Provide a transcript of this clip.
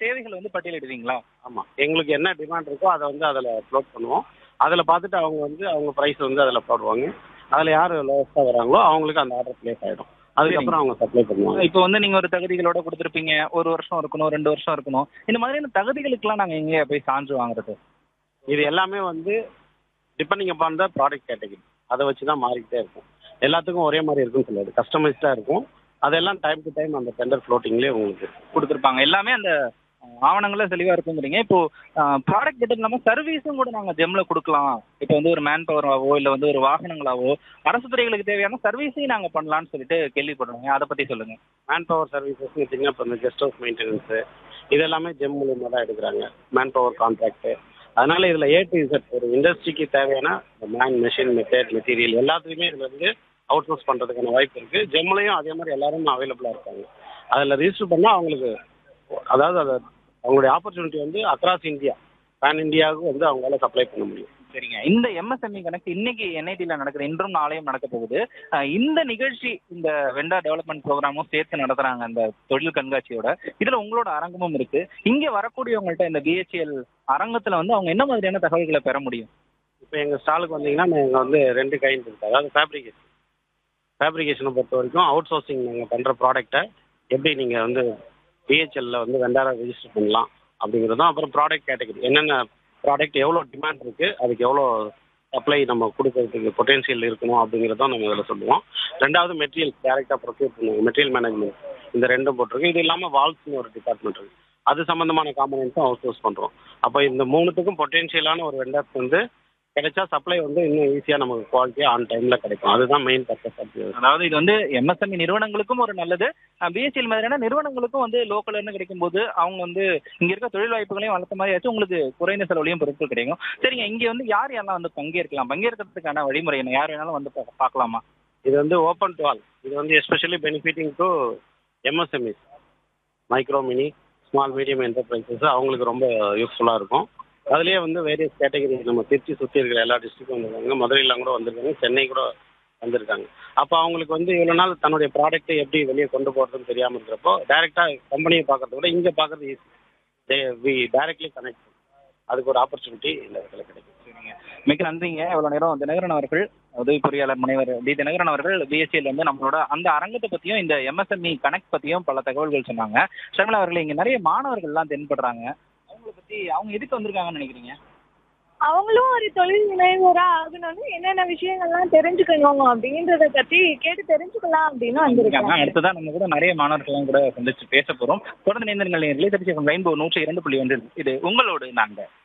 தேவைகள் வந்து பட்டியலிடுவீங்களா ஆமாம் எங்களுக்கு என்ன டிமாண்ட் இருக்கோ அதை வந்து அதில் அப்லோட் பண்ணுவோம் அதில் பார்த்துட்டு அவங்க வந்து அவங்க ப்ரைஸ் வந்து அதில் போடுவாங்க அதில் யார் லோவஸ்ட்டாக வராங்களோ அவங்களுக்கு அந்த ஆர்டர் ப்ளேஸ் ஆகிடும் அதுக்கப்புறம் அவங்க சப்ளை பண்ணுவாங்க இப்போ வந்து நீங்க ஒரு தகுதிகளோட கொடுத்துருப்பீங்க ஒரு வருஷம் இருக்கணும் ரெண்டு வருஷம் இருக்கணும் இந்த மாதிரியான தகுதிகளுக்கெல்லாம் நாங்க எங்க போய் சான்று வாங்குறது இது எல்லாமே வந்து depending upon the product category அதை வச்சு தான் மாறிக்கிட்டே இருக்கும் எல்லாத்துக்கும் ஒரே மாதிரி இருக்குன்னு சொல்லாது கஸ்டமைஸ்டாக இருக்கும் அதெல்லாம் டைம் டு டைம் அந்த டெண்டர் ஃப்ளோட்டிங்லேயே உங்களுக்கு கொடுத்துருப்பாங்க எல்லாமே அந்த அஹ், ஆவணங்கள்ல தெளிவா இருக்குங்கிறீங்க இப்போ ப்ராடக்ட் மட்டும் இல்லாம சர்வீஸும் கூட நாங்க ஜெம்ல கொடுக்கலாம் இப்போ வந்து ஒரு மேன் பவராவோ இல்ல வந்து ஒரு வாகனங்களாவோ அரசு துறைகளுக்கு தேவையான சர்வீஸையும் நாங்க பண்ணலாம்னு சொல்லிட்டு கேள்விப்படுறோங்க அதை பத்தி சொல்லுங்க மேன் பவர் சர்வீசஸ் பார்த்தீங்கன்னா இப்போ இந்த கெஸ்ட் ஹவுஸ் மெயின்டெனன்ஸு இது எல்லாமே ஜெம் மூலியமாக தான் எடுக்கிறாங்க மேன் பவர் கான்ட்ராக்ட் அதனால இதில் ஏ டு இசட் ஒரு இண்டஸ்ட்ரிக்கு தேவையான மேன் மெஷின் மெத்தட் மெட்டீரியல் எல்லாத்துக்குமே இதுல இருந்து அவுட் சோர்ஸ் பண்ணுறதுக்கான வாய்ப்பு இருக்குது ஜெம்லையும் அதே மாதிரி எல்லாரும் அவைலபிளாக இருக்காங்க அதில் ரிஜிஸ்டர் பண்ணால் அவங்களுக்கு அதாவது அதை அவங்களுடைய ஆப்பர்ச்சுனிட்டி வந்து அக்ராஸ் இந்தியா பேன் இந்தியாவுக்கு வந்து அவங்களால சப்ளை பண்ண முடியும் சரிங்க இந்த எம்எஸ்எம்இ கணக்கு இன்னைக்கு என்ஐடியில் நடக்குது இன்றும் நாளையும் நடக்க போகுது அஹ், இந்த நிகழ்ச்சி இந்த வெண்டா டெவலப்மெண்ட் ப்ரோக்ராமும் சேர்த்து நடத்துறாங்க அந்த தொழில் கண்காட்சியோட இதுல உங்களோட அரங்கமும் இருக்கு இங்க வரக்கூடியவங்கள்ட்ட இந்த பிஹெச்எல் அரங்கத்துல வந்து அவங்க என்ன மாதிரியான தகவல்களை பெற முடியும் இப்போ எங்கள் ஸ்டாலுக்கு வந்தீங்கன்னா நாங்கள் வந்து ரெண்டு கைண்ட் இருக்குது அதாவது ஃபேப்ரிகேஷன் ஃபேப்ரிகேஷனை பொறுத்த வரைக்கும் அவுட் சோர்சிங் நீங்கள் பண்ணுற ப்ராடக்ட்டை எப்படி நீங்கள் வந்து பிஹெச்எல்ல வந்து வெண்டாராக ரெஜிஸ்டர் பண்ணலாம் அப்படிங்கிறதும் அப்புறம் ப்ராடக்ட் கேட்டகரி என்னென்ன ப்ராடக்ட் எவ்வளோ டிமாண்ட் இருக்குது அதுக்கு எவ்வளோ சப்ளை நம்ம கொடுக்கறதுக்கு பொட்டென்ஷியல் இருக்கணும் அப்படிங்கிறதும் நம்ம இதில் சொல்லுவோம் ரெண்டாவது மெட்டீரியல் டேரெக்டாக ப்ரொக்யூர் பண்ணுவோம் மெட்டீரியல் மேனேஜ்மெண்ட் இந்த ரெண்டும் போட்டிருக்கு இது இல்லாமல் வால்ஸ்னு ஒரு டிபார்ட்மெண்ட் இருக்குது அது சம்மந்தமான காம்பனன்ஸும் அவுட் சோர்ஸ் பண்ணுறோம் அப்போ இந்த மூணுத்துக்கும் பொட்டென்ஷியலான ஒரு வெண்டர்ஸ் வந்து கிடைச்சா சப்ளை வந்து இன்னும் ஈஸியாக நமக்கு குவாலிட்டியாக ஆன் டைமில் கிடைக்கும் அதுதான் மெயின் பர்பஸ் ஆஃப் அதாவது இது வந்து எம்எஸ்எம்இ நிறுவனங்களுக்கும் ஒரு நல்லது பிஎஸ்சிஎல் மாதிரியான நிறுவனங்களுக்கும் வந்து லோக்கல்ல இருந்து கிடைக்கும் போது அவங்க வந்து இங்க இருக்க தொழில் வாய்ப்புகளையும் வளர்த்த மாதிரி ஆச்சு உங்களுக்கு குறைந்த செலவுலையும் பொருட்கள் கிடைக்கும் சரிங்க இங்க வந்து யார் யாரெல்லாம் வந்து பங்கேற்கலாம் பங்கேற்கிறதுக்கான வழிமுறை என்ன யார் வேணாலும் வந்து பா- பார்க்கலாமா இது வந்து ஓப்பன் டு ஆல் இது வந்து especially benefiting to MSMEs micro mini small medium enterprises அவங்களுக்கு ரொம்ப யூஸ்ஃபுல்லாக இருக்கும் அதுலேயே வந்து வேரியஸ் கேட்டகரி நம்ம திருச்சி சுற்றி இருக்கிற எல்லா டிஸ்ட்ரிக்டும் வந்திருக்காங்க மதுரையெல்லாம் கூட வந்திருக்காங்க சென்னை கூட வந்திருக்காங்க அப்போ அவங்களுக்கு வந்து இவ்வளோ நாள் தன்னுடைய ப்ராடக்ட்டை எப்படி வெளியே கொண்டு போகிறதுன்னு தெரியாமல் இருக்கிறப்போ டைரெக்டாக கம்பெனியை பார்க்கறத விட இங்கே பார்க்கறது ஈஸி வி டைரக்ட்லி கனெக்ட் அதுக்கு ஒரு ஆப்பர்ச்சுனிட்டி இந்த இடத்துல கிடைக்கும் சரிங்க மிக நன்றிங்க இவ்வளவு நேரம் தினகரன் அவர்கள் உதவி பொறியாளர் முனைவர் டி தினகரன் அவர்கள் பிஎஸ்சியில் வந்து நம்மளோட அந்த அரங்கத்தை பத்தியும் இந்த எம்எஸ்எம்இ கனெக்ட் பத்தியும் பல தகவல்கள் சொன்னாங்க ஷர்மிளா அவர்கள் இங்க நிறைய மாணவர்கள்லாம் தென்படுறாங்க அவங்கள பத்தி அவங்க எதுக்கு வந்திருக்காங்கன்னு நினைக்கிறீங்க அவங்களும் ஒரு தொழில் முனைவோரா ஆகணும்னு என்னென்ன விஷயங்கள்லாம் தெரிஞ்சுக்கணும் அப்படின்றத பத்தி கேட்டு தெரிஞ்சுக்கலாம் அப்படின்னு வந்திருக்காங்க அடுத்ததான் நம்ம கூட நிறைய மாணவர்கள்லாம் கூட சந்திச்சு பேச போறோம் தொடர்ந்து நேர்ந்தங்கள் நேர்களே திருச்சி ரெயின்போ நூற்றி இரண்டு புள்ளி ஒன்று இது உங்களோடு நாங்க